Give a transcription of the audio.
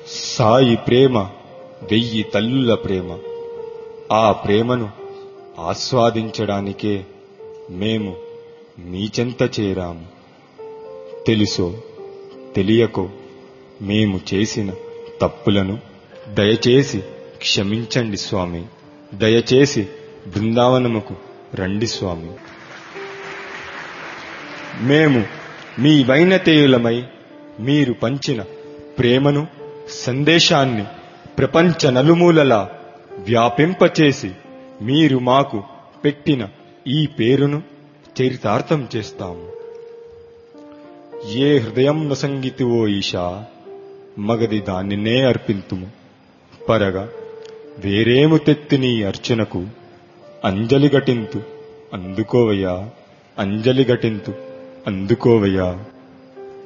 సాయి ప్రేమ వెయ్యి తల్లుల ప్రేమ ఆ ప్రేమను ఆస్వాదించడానికే మేము మీ చెంత చేరాము తెలుసో తెలియకో మేము చేసిన తప్పులను దయచేసి క్షమించండి స్వామి దయచేసి బృందావనముకు రండి స్వామి మేము మీ వైనతేయులమై మీరు పంచిన ప్రేమను సందేశాన్ని ప్రపంచ నలుమూలలా వ్యాపింపచేసి మీరు మాకు పెట్టిన ఈ పేరును చరితార్థం చేస్తాము ఏ హృదయం నసంగితివో ఈశా మగది దానినే అర్పింతుము పరగా వేరేము తెత్తి నీ అర్చనకు అంజలి ఘటింతు అందుకోవయ్యా అంజలి ఘటింతు అందుకోవయ్యా